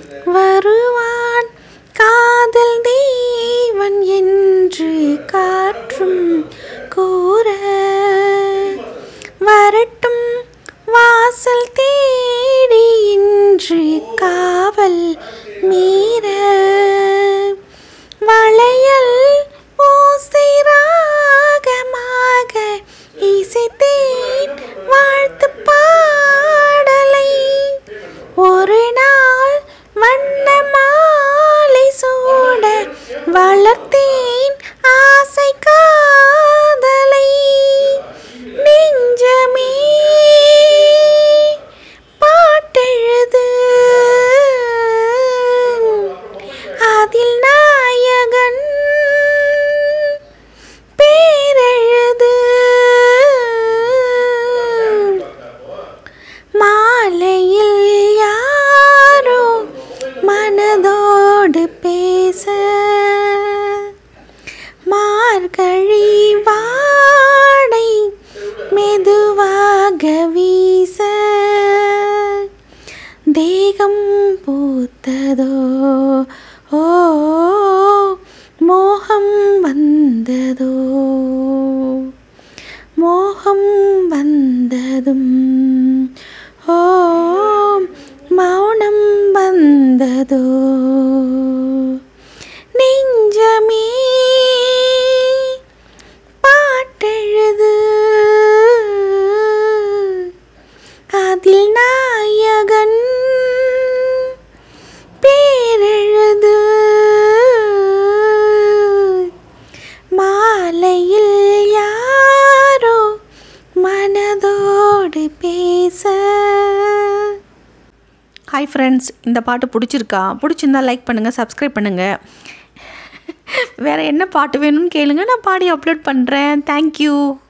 வருவான் காதல் தேவன் என்று காற்றும் கூற வரட்டும் வாசல் தேடி இன்று காவல் மீற வளையல் ஓசை ராகமாக இசைத்தேன் வாழ்த்து பாடலை ஒரு நாள் வண்ண மாலை சூட வளர்த்தேன் ஆசை காதலை நெஞ்சமே பாட்டெழுது அதில் நாயகன் பேரெழுது மாலையில் யாரோ மனதோடு பேச மார்கழி வாடை மெதுவாக வீச தேகம் பூத்ததோ ஓ மோகம் வந்ததோ மோகம் வந்ததும் ஓ மௌனம் வந்ததோ நெஞ்சமே பாட்டெழுது அதில் நாயகன் பேரெழுது மாலையில் யாரோ மனதோடு பேச ஹாய் ஃப்ரெண்ட்ஸ் இந்த பாட்டு பிடிச்சிருக்கா பிடிச்சிருந்தா லைக் பண்ணுங்கள் சப்ஸ்கிரைப் பண்ணுங்கள் வேறு என்ன பாட்டு வேணும்னு கேளுங்க நான் பாடி அப்லோட் பண்ணுறேன் தேங்க்யூ